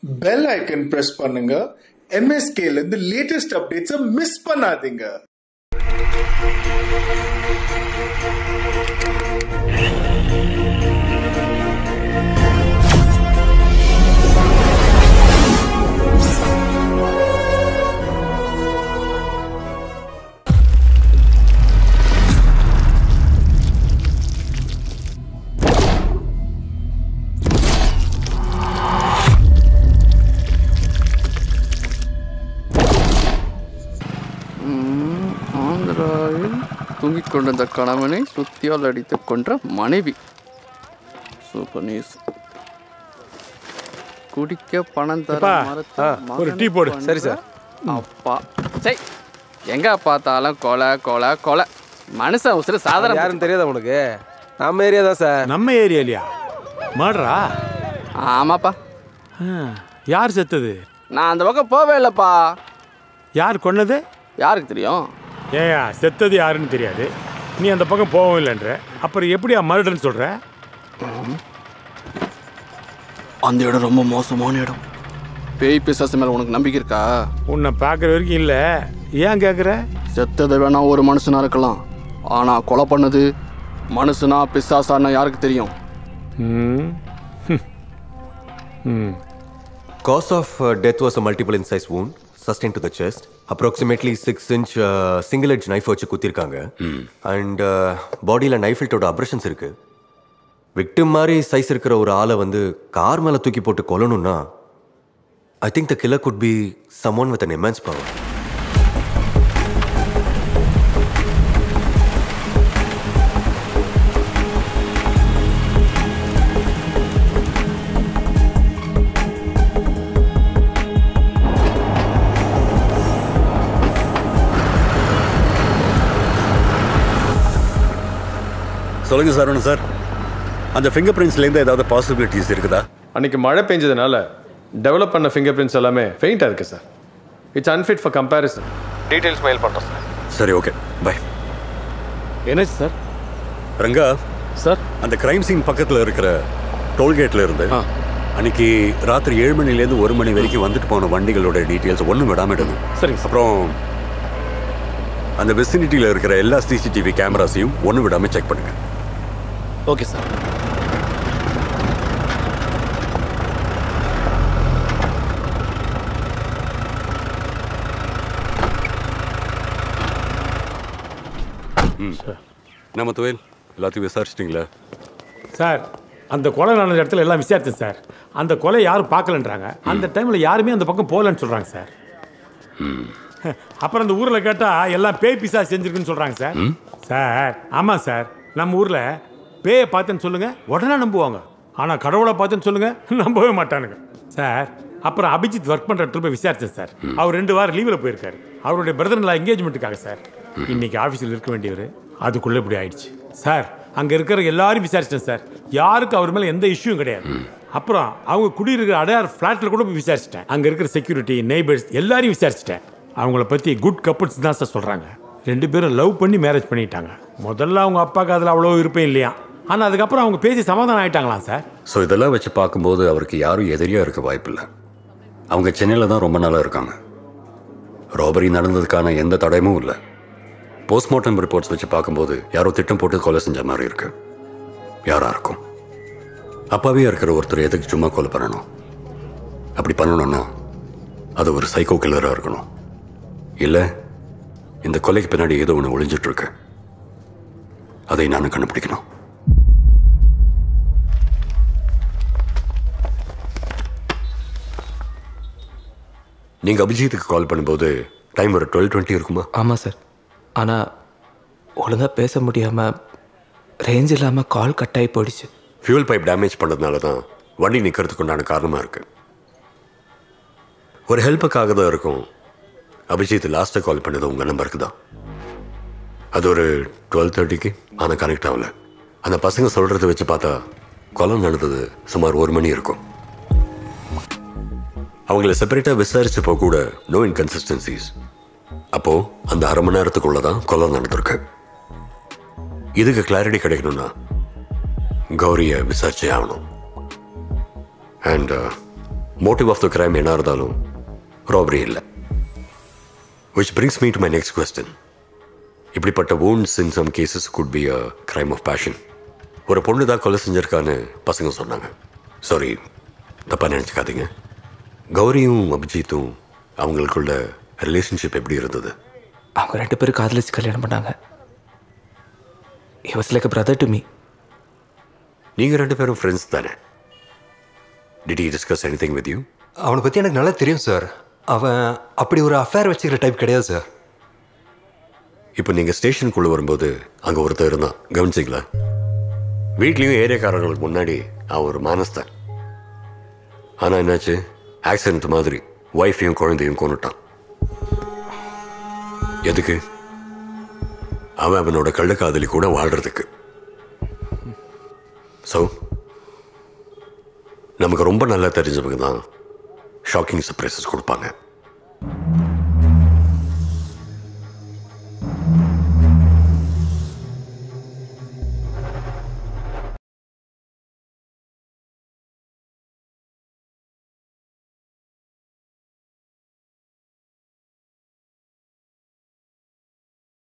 Bell icon press பண்ணுங்க எம்எஸ்கேல இருந்து latest அப்டேட்ஸை miss பண்ணாதீங்க ஆந்திராவில் தூங்கிக் கொண்டிருந்த கணவனை சுத்தியால் அடித்து கொன்ற மனைவி சூப்பர் நியூஸ் குடிக்க பணம் தர அப்பா, மறுத்த ஆ, ஒரு மகனை டீ போடு. கொன்ற சரி, சார். அப்பா சை எங்க பார்த்தாலும் கொலை கொலை கொலை மனுஷன் உசுறு சாதாரண யாருன்னு தெரியாதா உனக்கு நம்ம ஏரியா தான் சார் நம்ம ஏரியாலையா மர்டரா ஆமாப்பா யார் செத்தது நான் அந்த பக்கம் போவே இல்லைப்பா யார் கொன்னது யாருக்கு தெரியும் ஏயா செத்தது யாருன்னு தெரியாது நீ அந்த பக்கம் போகவும் இல்லைன்ற அப்புறம் எப்படியா மர்டர்னு சொல்ற அந்த இடம் ரொம்ப மோசமான இடம் பேய் பிசாசு மேல உனக்கு நம்பிக்கை இருக்கா உன்னை பார்க்குற வரைக்கும் இல்லை ஏன் கேட்குற செத்தது வேணா ஒரு மனுஷனா இருக்கலாம் ஆனா கொலை பண்ணது மனுஷனா பிசாசானா யாருக்கு தெரியும் ம் ஹம். ம் Cause of uh, death was a multiple incise wound sustained to the chest. Approximately six inch single edge knife வச்சு குத்திருக்காங்க அண்ட் பாடியில் நைஃபில்ட்டோட அப்ரஷன்ஸ் இருக்கு விக்டிம் மாதிரி சைஸ் இருக்கிற ஒரு ஆளை வந்து கார் மேலே தூக்கி போட்டு கொல்லணும்னா I think the killer could be someone with an immense power சொல்லுங்க சரவணன் சார் அந்த ஃபிங்கர் பிரிண்ட்ஸ்லேருந்து ஏதாவது பாசிபிலிட்டிஸ் இருக்குதா அன்னைக்கு மழை பெஞ்சதுனால டெவலப் பண்ண ஃபிங்கர் பிரிண்ட்ஸ் எல்லாமே ஃபெயிண்டாக இருக்குது sir it's unfit for comparison details mail பண்ணுறோம் சார் சரி ஓகே பை என்னாச்சு சார் ரங்கா சார் அந்த கிரைம் சீன் பக்கத்தில் இருக்கிற டோல்கேட்டில் இருந்து அன்னைக்கு ராத்திரி ஏழு மணிலேருந்து ஒரு மணி வரைக்கும் வந்துட்டு போன வண்டிகளோட டீட்டெயில்ஸ் ஒன்றும் விடாம எடுங்க சரிங்க சார். அப்புறம் அந்த விசினிட்டியில் இருக்கிற எல்லா சிசிடிவி கேமராஸையும் ஒன்றும் விடாமல் செக் பண்ணுங்க ஓகே சார் நம்ம துவைல் எல்லாத்தையும் விசாரிச்சிட்டிங்களா சார் அந்த கொலை நடந்த இடத்துல எல்லாம் விசாரித்தேன் சார் அந்த கொலை யாரும் பார்க்கலன்றாங்க அந்த டைமில் யாருமே அந்த பக்கம் போகலன்னு சொல்கிறாங்க சார் அப்புறம் அந்த ஊரில் கேட்டால் எல்லாம் பேய் பிசா செஞ்சிருக்குன்னு சொல்கிறாங்க சார் சார் ஆமாம் சார் நம்ம ஊரில் பேயை பார்த்தேன்னு சொல்லுங்கள் உடனே நம்புவாங்க ஆனால் கடவுளை பார்த்தேன்னு சொல்லுங்கள் நம்பவே மாட்டானுங்க சார் அப்புறம் அபிஜித் ஒர்க் பண்ணுற இடத்துல போய் விசாரிச்சேன் சார் அவர் ரெண்டு வாரம் லீவில் போயிருக்காரு அவருடைய பிரதர்ல என்கேஜ்மெண்ட்டுக்காக சார் இன்னைக்கு ஆஃபீஸில் இருக்க வேண்டியவர் அதுக்குள்ளே இப்படி ஆயிடுச்சு சார் அங்கே இருக்கிற எல்லாரும் விசாரிச்சிட்டேன் சார் யாருக்கும் அவர் மேலே எந்த இஷ்யூவும் கிடையாது அப்புறம் அவங்க குடியிருக்கிற அடையார் ஃப்ளாட்டில் கூட போய் விசாரிச்சிட்டேன் அங்கே இருக்கிற செக்யூரிட்டி நெய்பர்ஸ் எல்லாரையும் விசாரிச்சிட்டேன் அவங்கள பற்றி குட் கப்புள்ஸ் தான் சார் சொல்கிறாங்க ரெண்டு பேரும் லவ் பண்ணி மேரேஜ் பண்ணிட்டாங்க முதல்ல அவங்க அப்பாவுக்கு அதில் அவ்வளோ விருப்பம் இல்லையா ஆனால் அதுக்கப்புறம் அவங்க பேசி சமாதானம் ஆயிட்டாங்களாம் சார் ஸோ இதெல்லாம் வச்சு பார்க்கும்போது அவருக்கு யாரும் எதிரியாக இருக்க வாய்ப்பில்லை அவங்க சென்னையில் தான் ரொம்ப நாளாக இருக்காங்க ராபரி நடந்ததுக்கான எந்த தடயமும் இல்லை போஸ்ட்மார்ட்டம் ரிப்போர்ட்ஸ் வச்சு பார்க்கும்போது யாரோ திட்டம் போட்டு கொலை செஞ்ச மாதிரி இருக்கு யாரா இருக்கும் அப்பாவே இருக்கிற ஒருத்தர் எதுக்கு சும்மா கொலை பண்ணணும் அப்படி பண்ணணும்னா அது ஒரு சைக்கோ கில்லராக இருக்கணும் இல்லை இந்த கொலைக்கு பின்னாடி ஏதோ ஒன்று ஒளிஞ்சிட்டு இருக்கு அதை நான் கண்டுபிடிக்கணும் நீங்க அபிஜித்துக்கு கால் பண்ணும்போது டைம் ஒரு டுவெல் டுவெண்ட்டி இருக்குமா ஆமாம் சார் ஆனால் ஒழுங்காக பேச முடியாமல் ரேஞ்ச் இல்லாமல் கால் கட் ஆகி போயிடுச்சு ஃபியூல் பைப் டேமேஜ் பண்ணதுனால தான் வண்டி நிற்கிறதுக்கு உண்டான காரணமாக இருக்கு ஒரு ஹெல்ப்புக்காக தான் இருக்கும் அபிஜித் லாஸ்ட்டாக கால் பண்ணது உங்கள் நம்பருக்கு தான் அது ஒரு டுவெல் தேர்ட்டிக்கு ஆனால் கனெக்ட் ஆகல அந்த பசங்க சொல்கிறத வச்சு பார்த்தா கொலை நடந்தது சுமார் ஒரு மணி இருக்கும் அவங்கள செப்பரேட்டாக விசாரிச்சப்போ கூட நோ இன்கன்சிஸ்டன்சிஸ் அப்போ அந்த அரை மணி நேரத்துக்குள்ள தான் கொலை நடந்திருக்கு இதுக்கு கிளாரிட்டி கிடைக்கணும்னா கௌரியை விசாரிச்சே ஆகணும் and motive of the crime என்ன இருந்தாலும் ராபரி இல்லை which brings me to my next question இப்படிப்பட்ட wounds in some cases could be a crime of passion ஒரு பொண்ணு தான் கொலை செஞ்சிருக்கான்னு பசங்க சொன்னாங்க சாரி தப்பா நினச்சிக்காதீங்க கௌரியும் அபிஜித்தும் அவங்களுக்குள்ள ரிலேஷன்ஷிப் எப்படி இருந்தது அவங்க ரெண்டு பேரும் காதலிச்சு கல்யாணம் பண்ணாங்க he was like a brother to me நீங்கள் ரெண்டு பேரும் ஃப்ரெண்ட்ஸ் தானே did he discuss anything with you அவனை பற்றி எனக்கு நல்லா தெரியும் சார் அவன் அப்படி ஒரு அஃபேர் வச்சுக்கிற டைப் கிடையாது சார் இப்போ நீங்கள் ஸ்டேஷனுக்குள்ளே வரும்போது அங்கே ஒருத்தர் இருந்தான் கவனிச்சிங்களா வீட்லேயும் ஏரியாக்காரங்களுக்கு முன்னாடி அவன் ஒரு மானஸ்தான் ஆனால் என்னாச்சு ஆக்சிடென்ட் மாதிரி ஒய்ஃபையும் குழந்தையும் கொண்டுட்டான் எதுக்கு அவன் அவனோட கள்ளக்காதலி கூட வாழ்றதுக்கு ஸோ நமக்கு ரொம்ப நல்லா தெரிஞ்சவங்க தான் ஷாக்கிங் சர்ப்ரைசஸ் கொடுப்பாங்க